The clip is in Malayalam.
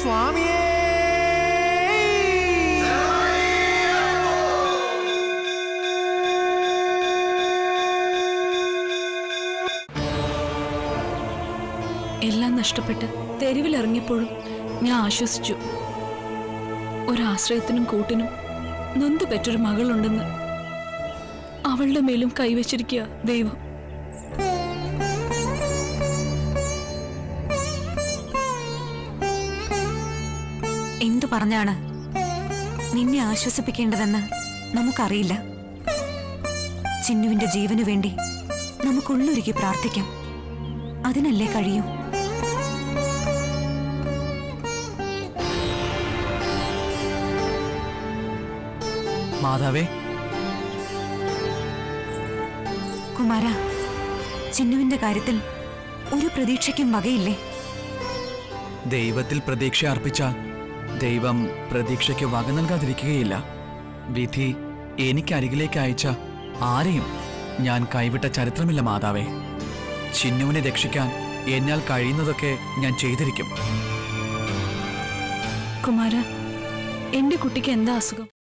സ്വാമിയേ എല്ലാം നഷ്ടപ്പെട്ട് തെരുവിലിറങ്ങിയപ്പോഴും ഞാൻ ആശ്വസിച്ചു ഒരാശ്രയത്തിനും കൂട്ടിനും നൊന്തു പെറ്റൊരു മകളുണ്ടെന്ന് അവളുടെ മേലും കൈവച്ചിരിക്കുക ദൈവം എന്തു പറഞ്ഞാണ് നിന്നെ ആശ്വസിപ്പിക്കേണ്ടതെന്ന് നമുക്കറിയില്ല ചിന്നുവിന്റെ ജീവനു വേണ്ടി നമുക്കുള്ളൊരുക്കി പ്രാർത്ഥിക്കാം അതിനല്ലേ കഴിയൂ മാതാവേ കുമാര ചിന്നുവിന്റെ കാര്യത്തിൽ ഒരു പ്രതീക്ഷയ്ക്കും വകയില്ലേ ദൈവത്തിൽ പ്രതീക്ഷ അർപ്പിച്ചാൽ ദൈവം പ്രതീക്ഷയ്ക്ക് വക നൽകാതിരിക്കുകയില്ല വിധി എനിക്ക് അരികിലേക്ക് അയച്ച ആരെയും ഞാൻ കൈവിട്ട ചരിത്രമില്ല മാതാവേ ചിന്നുവിനെ രക്ഷിക്കാൻ എന്നാൽ കഴിയുന്നതൊക്കെ ഞാൻ ചെയ്തിരിക്കും കുമാര എന്റെ കുട്ടിക്ക് എന്താ അസുഖം